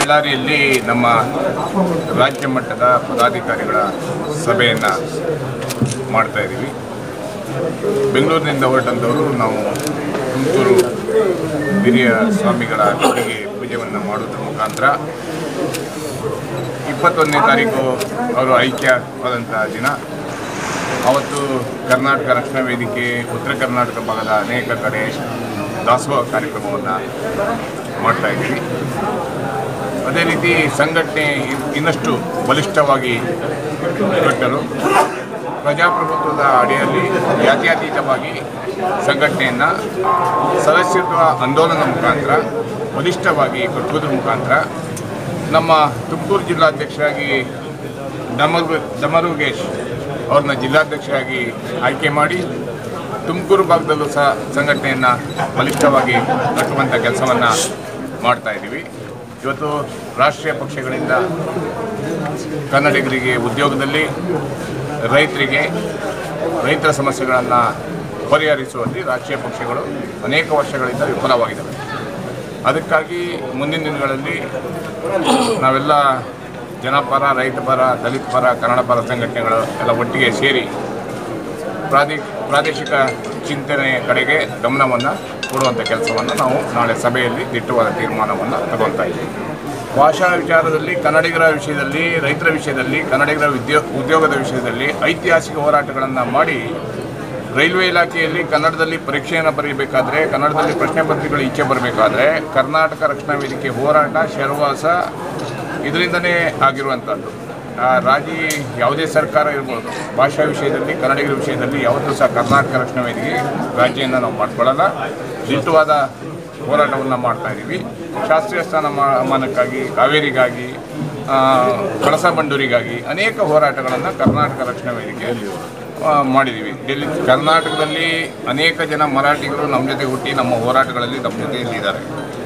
ಬಳ್ಳಾರಿಯಲ್ಲಿ ನಮ್ಮ ರಾಜ್ಯ ಮಟ್ಟದ ಪದಾಧಿಕಾರಿಗಳ ಸಭೆಯನ್ನು ಮಾಡ್ತಾ ಇದ್ದೀವಿ ಬೆಂಗಳೂರಿನಿಂದ ಹೊರಟಂಥವರು ನಾವು ತುಮಕೂರು ಹಿರಿಯ ಸ್ವಾಮಿಗಳ ಗುಡಿಗೆ ಪೂಜೆಯನ್ನು ಮಾಡೋದ್ರ ಮುಖಾಂತರ ಇಪ್ಪತ್ತೊಂದನೇ ತಾರೀಕು ಅವರು ಐಕ್ಯ ಆದಂಥ ದಿನ ಅವತ್ತು ಕರ್ನಾಟಕ ರಕ್ಷಣಾ ವೇದಿಕೆ ಉತ್ತರ ಕರ್ನಾಟಕ ಭಾಗದ ಅನೇಕ ಕಡೆ ದಾಸೋಹ ಕಾರ್ಯಕ್ರಮವನ್ನು ಮಾಡ್ತಾ ಇದ್ದೀವಿ ಅದೇ ರೀತಿ ಸಂಘಟನೆ ಇನ್- ಇನ್ನಷ್ಟು ಬಲಿಷ್ಠವಾಗಿ ಕಟ್ಟಲು ಪ್ರಜಾಪ್ರಭುತ್ವದ ಅಡಿಯಲ್ಲಿ ಜಾತ್ಯತೀತವಾಗಿ ಸಂಘಟನೆಯನ್ನು ಸದಸ್ಯತ್ವ ಆಂದೋಲನ ಮುಖಾಂತರ ಬಲಿಷ್ಠವಾಗಿ ಕಟ್ಟುವುದ್ರ ಮುಖಾಂತರ ನಮ್ಮ ತುಮಕೂರು ಜಿಲ್ಲಾಧ್ಯಕ್ಷರಾಗಿ ಡಮರು ಡಮರುಗೇಶ್ ಅವ್ರನ್ನ ಜಿಲ್ಲಾಧ್ಯಕ್ಷರಾಗಿ ಆಯ್ಕೆ ಮಾಡಿ ತುಮಕೂರು ಭಾಗದಲ್ಲೂ ಸಹ ಸಂಘಟನೆಯನ್ನು ಬಲಿಷ್ಠವಾಗಿ ಕಟ್ಟುವಂಥ ಕೆಲಸವನ್ನು ಮಾಡ್ತಾ ಇದ್ದೀವಿ ಇವತ್ತು ರಾಷ್ಟ್ರೀಯ ಪಕ್ಷಗಳಿಂದ ಕನ್ನಡಿಗರಿಗೆ ಉದ್ಯೋಗದಲ್ಲಿ ರೈತರಿಗೆ ರೈತರ ಸಮಸ್ಯೆಗಳನ್ನು ಪರಿಹರಿಸುವಲ್ಲಿ ರಾಷ್ಟ್ರೀಯ ಪಕ್ಷಗಳು ಅನೇಕ ವರ್ಷಗಳಿಂದ ವಿಫಲವಾಗಿದ್ದಾವೆ ಅದಕ್ಕಾಗಿ ಮುಂದಿನ ದಿನಗಳಲ್ಲಿ ನಾವೆಲ್ಲ ಜನಪರ ರೈತ ಪರ ದಲಿತ ಪರ ಕನ್ನಡ ಪರ ಸಂಘಟನೆಗಳು ಎಲ್ಲ ಒಟ್ಟಿಗೆ ಸೇರಿ ಪ್ರಾದೇ ಪ್ರಾದೇಶಿಕ ಚಿಂತನೆಯ ಕಡೆಗೆ ಗಮನವನ್ನು ಕೊಡುವಂಥ ಕೆಲಸವನ್ನು ನಾವು ನಾಳೆ ಸಭೆಯಲ್ಲಿ ದಿಟ್ಟವಾದ ತೀರ್ಮಾನವನ್ನು ತಗೊಳ್ತಾ ಇದ್ದೀವಿ ಭಾಷಾ ವಿಚಾರದಲ್ಲಿ ಕನ್ನಡಿಗರ ವಿಷಯದಲ್ಲಿ ರೈತರ ವಿಷಯದಲ್ಲಿ ಕನ್ನಡಿಗರ ಉದ್ಯೋ ಉದ್ಯೋಗದ ವಿಷಯದಲ್ಲಿ ಐತಿಹಾಸಿಕ ಹೋರಾಟಗಳನ್ನು ಮಾಡಿ ರೈಲ್ವೆ ಇಲಾಖೆಯಲ್ಲಿ ಕನ್ನಡದಲ್ಲಿ ಪರೀಕ್ಷೆಯನ್ನು ಬರೀಬೇಕಾದ್ರೆ ಕನ್ನಡದಲ್ಲಿ ಪ್ರಶ್ನೆ ಪತ್ರಿಕೆಗಳು ಈಚೆ ಬರಬೇಕಾದ್ರೆ ಕರ್ನಾಟಕ ರಕ್ಷಣಾ ವೇದಿಕೆ ಹೋರಾಟ ಶರವಾಸ ಇದರಿಂದನೇ ಆಗಿರುವಂಥದ್ದು ಆ, ರಾಜಿ ಯಾವುದೇ ಸರ್ಕಾರ ಇರ್ಬೋದು ಭಾಷಾ ವಿಷಯದಲ್ಲಿ ಕನ್ನಡಿಗರ ವಿಷಯದಲ್ಲಿ ಯಾವತ್ತೂ ಸಹ ಕರ್ನಾಟಕ ರಕ್ಷಣಾ ವೇದಿಕೆ ರಾಜ್ಯವನ್ನು ನಾವು ಮಾಡ್ಕೊಳ್ಳಲ್ಲ ದಿಟ್ಟವಾದ ಹೋರಾಟವನ್ನು ಮಾಡ್ತಾ ಇದ್ದೀವಿ ಶಾಸ್ತ್ರೀಯ ಸ್ಥಾನಮಾನಕ್ಕಾಗಿ ಕಾವೇರಿಗಾಗಿ ಆ, ಕಳಸಾ ಬಂಡೂರಿಗಾಗಿ ಅನೇಕ ಹೋರಾಟಗಳನ್ನು ಕರ್ನಾಟಕ ರಕ್ಷಣಾ ವೇದಿಕೆ ಆ, ಮಾಡಿದ್ದೀವಿ ಡೆಲ್ಲಿ ಕರ್ನಾಟಕದಲ್ಲಿ ಅನೇಕ ಜನ ಮರಾಠಿಗರು ನಮ್ಮ ಜೊತೆ ಹುಟ್ಟಿ ನಮ್ಮ ಹೋರಾಟಗಳಲ್ಲಿ ನಮ್ಮ ಜೊತೆಯಲ್ಲಿ ಇದ್ದಾರೆ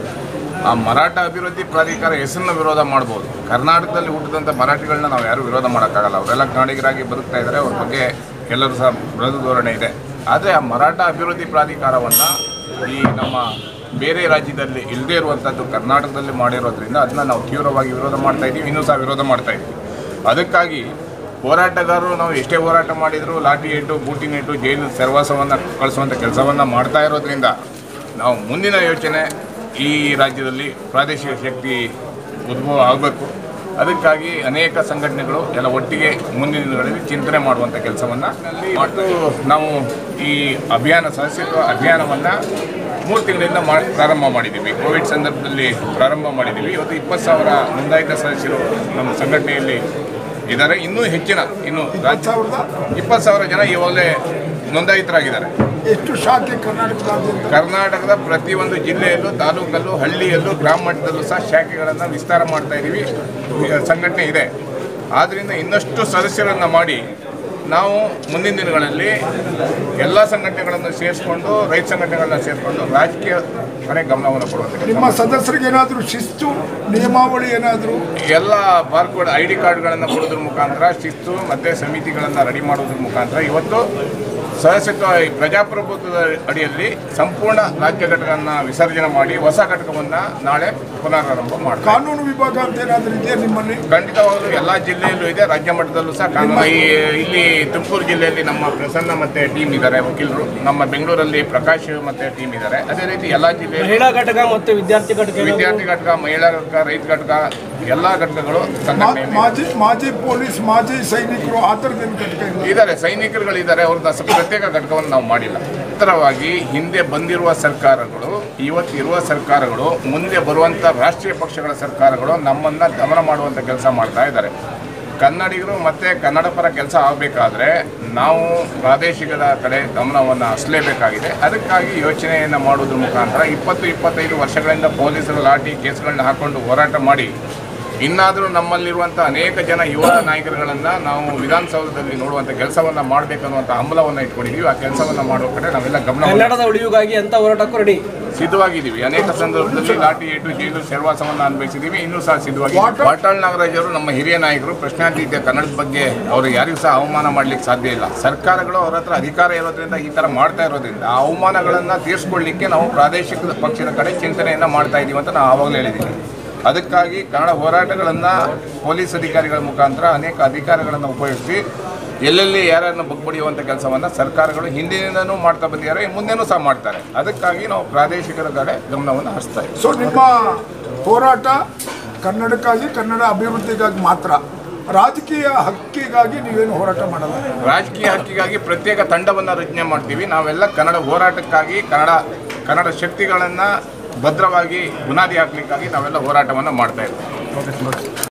ಆ ಮರಾಠ ಅಭಿವೃದ್ಧಿ ಪ್ರಾಧಿಕಾರ ಹೆಸರನ್ನ ವಿರೋಧ ಮಾಡ್ಬೋದು ಕರ್ನಾಟಕದಲ್ಲಿ ಹುಟ್ಟಿದಂಥ ಮರಾಠಿಗಳನ್ನ ನಾವು ಯಾರೂ ವಿರೋಧ ಮಾಡೋಕ್ಕಾಗಲ್ಲ ಅವರೆಲ್ಲ ಕನ್ನಡಿಗರಾಗಿ ಬದುಕ್ತಾ ಇದ್ದಾರೆ ಅವ್ರ ಬಗ್ಗೆ ಎಲ್ಲರೂ ಸಹ ಮೃದು ಧೋರಣೆ ಇದೆ ಆದರೆ ಆ ಮರಾಠ ಅಭಿವೃದ್ಧಿ ಪ್ರಾಧಿಕಾರವನ್ನು ಈ ನಮ್ಮ ಬೇರೆ ರಾಜ್ಯದಲ್ಲಿ ಇಲ್ಲದೇ ಇರುವಂಥದ್ದು ಕರ್ನಾಟಕದಲ್ಲಿ ಮಾಡಿರೋದ್ರಿಂದ ಅದನ್ನ ನಾವು ತೀವ್ರವಾಗಿ ವಿರೋಧ ಮಾಡ್ತಾ ಇದ್ದೀವಿ ಇನ್ನೂ ಸಹ ವಿರೋಧ ಮಾಡ್ತಾ ಇದ್ದೀವಿ ಅದಕ್ಕಾಗಿ ಹೋರಾಟಗಾರರು ನಾವು ಎಷ್ಟೇ ಹೋರಾಟ ಮಾಡಿದರೂ ಲಾಠಿ ಏಟು ಬೂಟಿನ ಏಟು ಜೈಲು ಸರ್ವಾಸವನ್ನು ಕಳಿಸುವಂಥ ಕೆಲಸವನ್ನು ಮಾಡ್ತಾ ಇರೋದ್ರಿಂದ ನಾವು ಮುಂದಿನ ಯೋಚನೆ ಈ ರಾಜ್ಯದಲ್ಲಿ ಪ್ರಾದೇಶಿಕ ಶಕ್ತಿ ಉದ್ಭವ ಆಗಬೇಕು ಅದಕ್ಕಾಗಿ ಅನೇಕ ಸಂಘಟನೆಗಳು ಎಲ್ಲ ಒಟ್ಟಿಗೆ ಮುಂದಿನ ದಿನಗಳಲ್ಲಿ ಚಿಂತನೆ ಮಾಡುವಂಥ ಕೆಲಸವನ್ನು ಮತ್ತು ನಾವು ಈ ಅಭಿಯಾನ ಸದಸ್ಯತ್ವ ಅಭಿಯಾನವನ್ನು ಮೂರು ತಿಂಗಳಿಂದ ಮಾ ಪ್ರಾರಂಭ ಮಾಡಿದ್ದೀವಿ ಕೋವಿಡ್ ಸಂದರ್ಭದಲ್ಲಿ ಪ್ರಾರಂಭ ಮಾಡಿದ್ದೀವಿ ಇವತ್ತು ಇಪ್ಪತ್ತು ಸಾವಿರ ನೋಂದಾಯಿತ ಸದಸ್ಯರು ನಮ್ಮ ಸಂಘಟನೆಯಲ್ಲಿ ಇದ್ದಾರೆ ಇನ್ನೂ ಹೆಚ್ಚಿನ ಇನ್ನು ರಾಜ್ಯ ಇಪ್ಪತ್ತು ಸಾವಿರ ಜನ ಇವಾಗಲೇ ನೋಂದಾಯಿತರಾಗಿದ್ದಾರೆ ಎಷ್ಟು ಶಾಖೆ ಕರ್ನಾಟಕದಾದ್ಯಂತ ಕರ್ನಾಟಕದ ಪ್ರತಿಯೊಂದು ಜಿಲ್ಲೆಯಲ್ಲೂ ತಾಲೂಕಲ್ಲೂ ಹಳ್ಳಿಯಲ್ಲೂ ಗ್ರಾಮ ಮಟ್ಟದಲ್ಲೂ ಸಹ ಶಾಖೆಗಳನ್ನು ವಿಸ್ತಾರ ಮಾಡ್ತಾ ಇದ್ದೀವಿ ಈಗ ಸಂಘಟನೆ ಇದೆ ಆದ್ದರಿಂದ ಇನ್ನಷ್ಟು ಸದಸ್ಯರನ್ನು ಮಾಡಿ ನಾವು ಮುಂದಿನ ದಿನಗಳಲ್ಲಿ ಎಲ್ಲ ಸಂಘಟನೆಗಳನ್ನು ಸೇರಿಸ್ಕೊಂಡು ರೈತ ಸಂಘಟನೆಗಳನ್ನ ಸೇರಿಸ್ಕೊಂಡು ರಾಜಕೀಯ ಕಡೆ ಗಮನವನ್ನು ಕೊಡುವಂಥ ಕೆಲಸ ನಿಮ್ಮ ಸದಸ್ಯರಿಗೆ ಏನಾದರೂ ಶಿಸ್ತು ನಿಯಮಾವಳಿ ಏನಾದರೂ ಎಲ್ಲ ಬಾರ್ಕೋಡ್ ಐ ಡಿ ಕಾರ್ಡ್ಗಳನ್ನು ಕೊಡೋದ್ರ ಮುಖಾಂತರ ಶಿಸ್ತು ಮತ್ತು ಸಮಿತಿಗಳನ್ನು ರೆಡಿ ಮಾಡೋದ್ರ ಮುಖಾಂತರ ಇವತ್ತು ಸದಸ್ಯತ್ವ ಈ ಪ್ರಜಾಪ್ರಭುತ್ವದ ಅಡಿಯಲ್ಲಿ ಸಂಪೂರ್ಣ ರಾಜ್ಯ ಘಟಕವನ್ನು ವಿಸರ್ಜನೆ ಮಾಡಿ ಹೊಸ ಘಟಕವನ್ನು ನಾಳೆ ಪುನರಾರಂಭ ಮಾಡ್ತಾರೆ ಕಾನೂನು ವಿಭಾಗ ಅಂತ ಏನಾದರೂ ಇದೆಯಾ ನಿಮ್ಮಲ್ಲಿ ಖಂಡಿತವಾಗಲೂ ಎಲ್ಲ ಜಿಲ್ಲೆಯಲ್ಲೂ ಇದೆ ರಾಜ್ಯ ಮಟ್ಟದಲ್ಲೂ ಸಹ ಕಾನೂನು ಈ ಇಲ್ಲಿ ತುಮಕೂರು ಜಿಲ್ಲೆಯಲ್ಲಿ ನಮ್ಮ ಪ್ರಸನ್ನ ಮತ್ತೆ ಟೀಮ್ ಇದ್ದಾರೆ ವಕೀಲರು ನಮ್ಮ ಬೆಂಗಳೂರಲ್ಲಿ ಪ್ರಕಾಶ್ ಮತ್ತೆ ಟೀಮ್ ಇದ್ದಾರೆ ಅದೇ ರೀತಿ ಎಲ್ಲ ಜಿಲ್ಲೆಯಲ್ಲಿ ಮಹಿಳಾ ಘಟಕ ಮತ್ತು ವಿದ್ಯಾರ್ಥಿ ಘಟಕ ವಿದ್ಯಾರ್ಥಿ ಘಟಕ ಮಹಿಳಾ ಘಟಕ ರೈತ ಘಟಕ ಎಲ್ಲ ಘಟಕಗಳು ಮಾ- ಸಂಘಟನೆಯಲ್ಲಿ ಮಾಜಿ ಮಾಜಿ ಪೊಲೀಸ್ ಮಾಜಿ ಸೈನಿಕರು ಆ ಥರದ್ದೇನು ಘಟಕ ಇಲ್ಲ ಇದ್ದಾರೆ ಸೈನಿಕರುಗಳಿದ್ದಾರೆ ಅವ್ರನ್ನ ಸ- ಪ್ರತ್ಯೇಕ ಘಟಕವನ್ನು ನಾವು ಮಾಡಿಲ್ಲ ಉತ್ತರವಾಗಿ ಹಿಂದೆ ಬಂದಿರುವ ಸರ್ಕಾರಗಳು ಇವತ್ತಿರುವ ಸರ್ಕಾರಗಳು ಮುಂದೆ ಬರುವಂಥ ರಾಷ್ಟ್ರೀಯ ಪಕ್ಷಗಳ ಸರ್ಕಾರಗಳು ನಮ್ಮನ್ನು ದಮನ ಮಾಡುವಂಥ ಕೆಲಸ ಮಾಡ್ತಾ ಇದ್ದಾರೆ ಕನ್ನಡಿಗರು ಮತ್ತು ಕನ್ನಡ ಪರ ಕೆಲಸ ಆಗಬೇಕಾದ್ರೆ ನಾವು ಪ್ರಾದೇಶಿಕದ ಕಡೆ ಗಮನವನ್ನು ಹರಿಸಲೇಬೇಕಾಗಿದೆ ಅದಕ್ಕಾಗಿ ಯೋಚನೆಯನ್ನು ಮಾಡೋದ್ರ ಮುಖಾಂತರ ಇಪ್ಪತ್ತು ಇಪ್ಪತ್ತೈದು ವರ್ಷಗಳಿಂದ ಪೊಲೀಸರು ಲಾಠಿ ಕೇಸ್ಗಳನ್ನ ಹಾಕ್ಕೊಂಡು ಹೋರಾಟ ಮಾಡಿ ಇನ್ನಾದರೂ ನಮ್ಮಲ್ಲಿರುವಂಥ ಅನೇಕ ಜನ ಯುವ ನಾಯಕರುಗಳನ್ನು ನಾವು ವಿಧಾನಸೌಧದಲ್ಲಿ ನೋಡುವಂಥ ಕೆಲಸವನ್ನು ಮಾಡಬೇಕನ್ನುವಂಥ ಹಂಬಲವನ್ನು ಇಟ್ಕೊಂಡಿದ್ದೀವಿ ಆ ಕೆಲಸವನ್ನು ಮಾಡುವ ಕಡೆ ನಾವೆಲ್ಲ ಗಮನ ಕನ್ನಡದ ಉಳಿವಿಗಾಗಿ ಅಂತ ಹೋರಾಟಕ್ಕೂ ರೆಡಿ ಸಿದ್ಧವಾಗಿದ್ದೀವಿ ಅನೇಕ ಸಂದರ್ಭದಲ್ಲಿ ಲಾಠಿ ಏಟು ಜೈಲು ಸೆರವಾಸವನ್ನು ಅನುಭವಿಸಿದ್ದೀವಿ ಇನ್ನೂ ಸಹ ಸಿದ್ಧವಾಗಿ ವಾಟಾಳ್- ವಾಟಾಳ್ ನಾಗರಾಜ್ ಅವರು ನಮ್ಮ ಹಿರಿಯ ನಾಯಕರು ಪ್ರಶ್ನಾತೀತ ಕನ್ನಡದ ಬಗ್ಗೆ ಅವರು ಯಾರಿಗೂ ಸಹ ಅವಮಾನ ಮಾಡಲಿಕ್ಕೆ ಸಾಧ್ಯ ಇಲ್ಲ ಸರ್ಕಾರಗಳು ಅವ್ರ ಹತ್ರ ಅಧಿಕಾರ ಇರೋದ್ರಿಂದ ಈ ಥರ ಮಾಡ್ತಾ ಇರೋದ್ರಿಂದ ಆ ಅವಮಾನಗಳನ್ನು ತೀರಿಸ್ಕೊಳ್ಳಿಕ್ಕೆ ನಾವು ಪ್ರಾದೇಶಿಕ ಪಕ್ಷದ ಕಡೆ ಚಿಂತನೆಯನ್ನು ಮಾಡ್ತಾ ಇದ್ದೀವಿ ಅಂತ ನಾವು ಆವಾಗಲೇ ಹೇಳಿದ್ದೀವಿ ಅದಕ್ಕಾಗಿ ಕನ್ನಡ ಹೋರಾಟಗಳನ್ನು ಪೊಲೀಸ್ ಅಧಿಕಾರಿಗಳ ಮುಖಾಂತರ ಅನೇಕ ಅಧಿಕಾರಿಗಳನ್ನು ಉಪಯೋಗಿಸಿ ಎಲ್ಲೆಲ್ಲಿ ಯಾರನ್ನು ಬಗ್ಬಡಿಯುವಂಥ ಕೆಲಸವನ್ನು ಸರ್ಕಾರಗಳು ಹಿಂದಿನಿಂದನೂ ಮಾಡ್ತಾ ಬಂದಿದ್ದಾರೆ ಮುಂದೆನೂ ಸಹ ಮಾಡ್ತಾರೆ ಅದಕ್ಕಾಗಿ ನಾವು ಪ್ರಾದೇಶಿಕರ ಕಡೆ ಗಮನವನ್ನು ಹರಿಸ್ತಾ ಇದ್ದೀವಿ ಸೊ ನಿಮ್ಮ ಹೋರಾಟ ಕನ್ನಡಕ್ಕಾಗಿ ಕನ್ನಡ ಅಭಿವೃದ್ಧಿಗಾಗಿ ಮಾತ್ರ ರಾಜಕೀಯ ಹಕ್ಕಿಗಾಗಿ ನೀವೇನು ಹೋರಾಟ ಮಾಡಲ್ಲ ರಾಜಕೀಯ ಹಕ್ಕಿಗಾಗಿ ಪ್ರತ್ಯೇಕ ತಂಡವನ್ನು ರಚನೆ ಮಾಡ್ತೀವಿ ನಾವೆಲ್ಲ ಕನ್ನಡ ಹೋರಾಟಕ್ಕಾಗಿ ಕನ್ನಡ ಕನ್ನಡ ಶಕ್ತಿಗಳನ್ನು ಭದ್ರವಾಗಿ ಬುನಾದಿ ಹಾಕಲಿಕ್ಕಾಗಿ ನಾವೆಲ್ಲ ಹೋರಾಟವನ್ನು ಮಾಡ್ತಾ ಇದ್ದೀವಿ